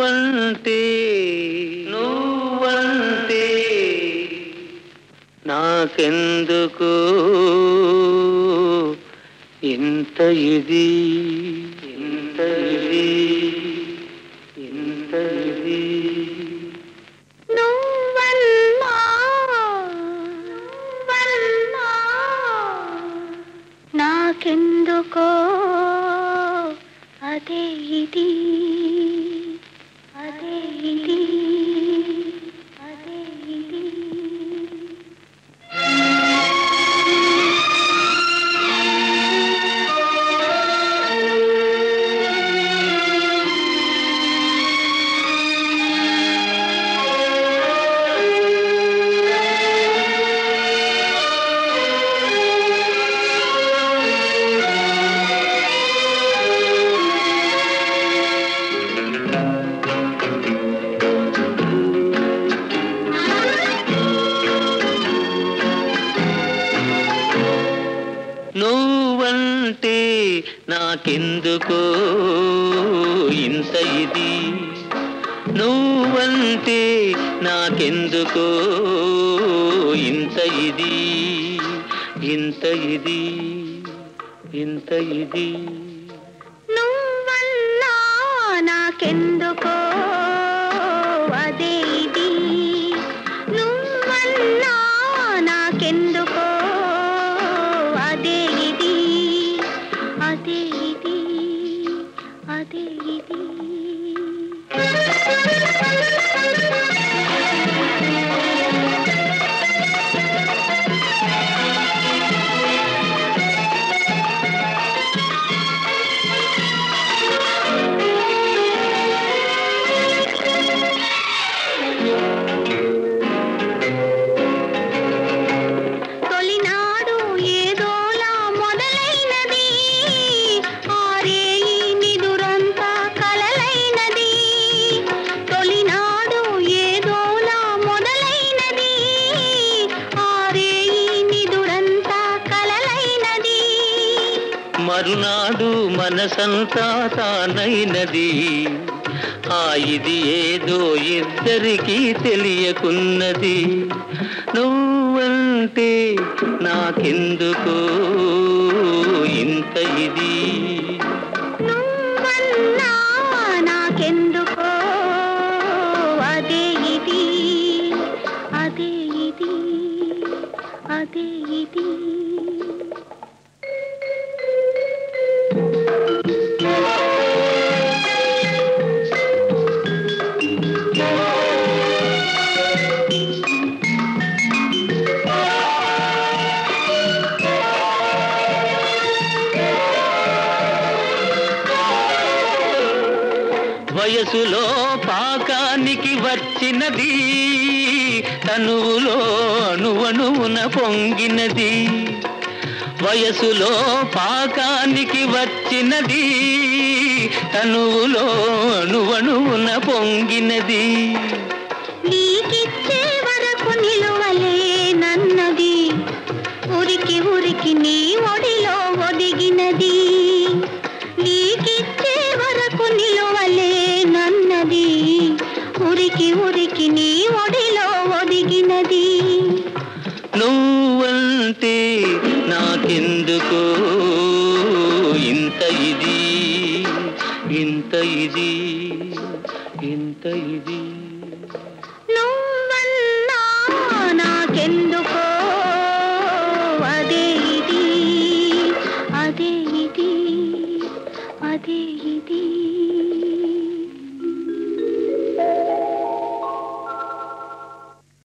నువ్వంటే నువ్వంటే నాకెందుకు ఇంత ఇది ఇంత ఇది ఇంత ఇది నువ్వన్నా నువ్వన్నా నాకెందుకో అదే ఇది అదే ఇది అదే ఇది నువ్వంటే నాకెందుకో ఇంత ఇది నువ్వంటే నాకెందుకో ఇంత ఇది ఇంత ఇది ఇంత ఇది నువ్వన్నా నాకెందుకో అదే ఇది నువ్వన్నా నాకెందుకో అదే ఇది అదే ఇది అదే ఇది తొలినాడు ఏదోలా మొదలైనది ఆరేయి నిదురంతా కలలైనది తొలినాడు ఏదోలా మొదలైనది ఆరేయి నిదురంతా కలలైనది మరునాడు మనసంతా తానైనది ఆ ఇది ఏదో ఇద్దరికీ తెలియకున్నది నువ్వంటే నాకెందుకు ఇంత ఇది నువ్వన్నా నాకెందుకో అదే ఇది అదే ఇది అదే ఇది వయసులో పాకానికి వచ్చినది తనువులో అణువణువున పొంగినది వయసులో పాకానికి వచ్చినది తనువులో అణువణువున పొంగినది నీకిచ్చే వరకు నిలువలేనన్నది ఉరికి ఉరికి నీ ఒడిలో ఒదిగినది నీకిచ్చే వరకు నిలువలేనన్నది ఉరికి ఉరికి నీ ఒడిలో ఒదిగినది నువ్వంటే నాకెందుకు ఇంత ఇది ఇంత ఇది ఇంత ఇది నువ్వు